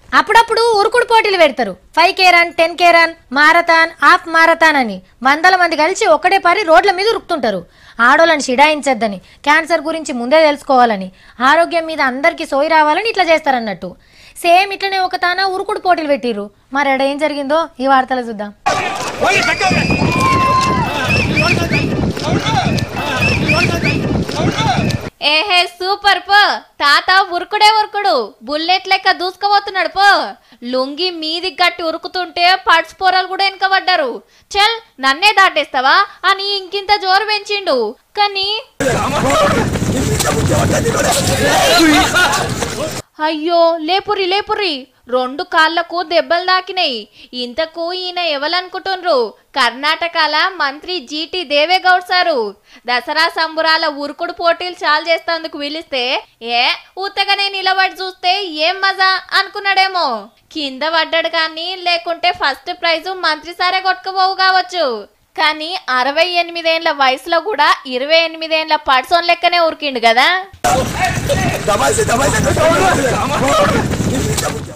అప్పుడప్పుడు ఉరుకుడు పోటీలు పెడతారు five K run ten K run marathon half marathon అని వందల మంది కలిసి ఒక్కడే పరి రోడ్ల మీద ఉరుకుతుంటారు ఆడోళ్ళని షిడాయించొద్దని క్యాన్సర్ గురించి ముందే తెలుసుకోవాలని ఆరోగ్యం మీద అందరికీ సోయి రావాలని ఇట్లా చేస్తారన్నట్టు సేమ్ ఇట్లనే ఒక తాన ఉరుకుడు పోటీలు పెట్టిర్రు మరి ఆడ ఏం జరిగిందో ఈ వార్తలు చూద్దాం ఏహే సూపర్ పో తాత ఉరుకుడే ఉరుకుడు బుల్లెట్ లెక్క దూసుకుపోతున్నాడు పో లుంగి మీది గట్టి ఉరుకుతుంటే పడ్స్ పోరాలు కూడా వెనకబడ్డారు చల్ నన్నే దాటేస్తావా అని ఇంకింత జోరు పెంచిండు కానీ అయ్యో లేపురి లేపురి రెండు కాళ్ళకు దెబ్బలు తాకినాయి ఇంతకు ఈయన ఎవలనుకుంటుండ్రు కర్ణాటకల మంత్రి జీటి దేవేగౌడ్ సారు దసరా సంబురాల ఉరుకుడు పోటీలు చాలు చేస్తేందుకు పిలిస్తే ఏ ఉత్తగానే నిలబడి చూస్తే ఏం మజా అనుకున్నాడేమో కింద పడ్డాడు కానీ లేకుంటే ఫస్ట్ ప్రైజు మంత్రి సారే కొట్టుకుపోవు కావచ్చు కానీ అరవై ఎనిమిదేండ్ల వయసులో కూడా ఇరవై ఎనిమిదేండ్ల పర్సన్ లెక్కనే ఉరికిండు కదా దబాయిసి దబాయిసి